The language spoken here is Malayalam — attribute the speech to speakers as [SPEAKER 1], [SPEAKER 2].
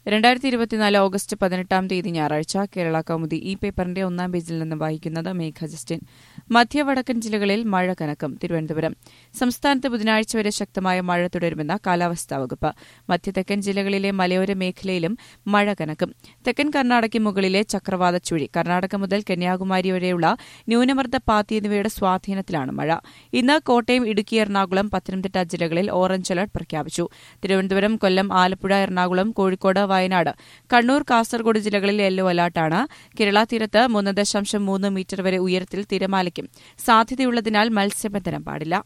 [SPEAKER 1] രണ്ടായിരത്തി ഇരുപത്തിനാല് ഓഗസ്റ്റ് പതിനെട്ടാം തീയതി ഞായറാഴ്ച കേരള കൗമുദി ഈ പേപ്പറിന്റെ ഒന്നാം പേജിൽ നിന്ന് വായിക്കുന്നത് മേഘ ജസ്റ്റിൻ മധ്യ വടക്കൻ ജില്ലകളിൽ മഴ കനക്കും തിരുവനന്തപുരം സംസ്ഥാനത്ത് ബുധനാഴ്ച വരെ ശക്തമായ മഴ തുടരുമെന്ന് കാലാവസ്ഥാ വകുപ്പ് മധ്യ തെക്കൻ ജില്ലകളിലെ മലയോര മേഖലയിലും മഴ കനക്കും തെക്കൻ കർണാടകയ്ക്ക് മുകളിലെ ചക്രവാത ചുഴി കർണാടക മുതൽ കന്യാകുമാരി വരെയുള്ള ന്യൂനമർദ്ദ പാത്തി എന്നിവയുടെ സ്വാധീനത്തിലാണ് മഴ ഇന്ന് കോട്ടയം ഇടുക്കി എറണാകുളം പത്തനംതിട്ട ജില്ലകളിൽ ഓറഞ്ച് അലർട്ട് പ്രഖ്യാപിച്ചു തിരുവനന്തപുരം കൊല്ലം ആലപ്പുഴ എറണാകുളം കോഴിക്കോട് വയനാട് കണ്ണൂർ കാസർഗോഡ് ജില്ലകളിൽ യെല്ലോ അലർട്ടാണ് കേരള തീരത്ത് മൂന്ന് ദശാംശം മൂന്ന് മീറ്റർ വരെ ഉയരത്തിൽ തിരമാലയ്ക്കും സാധ്യതയുള്ളതിനാൽ മത്സ്യബന്ധനം പാടില്ല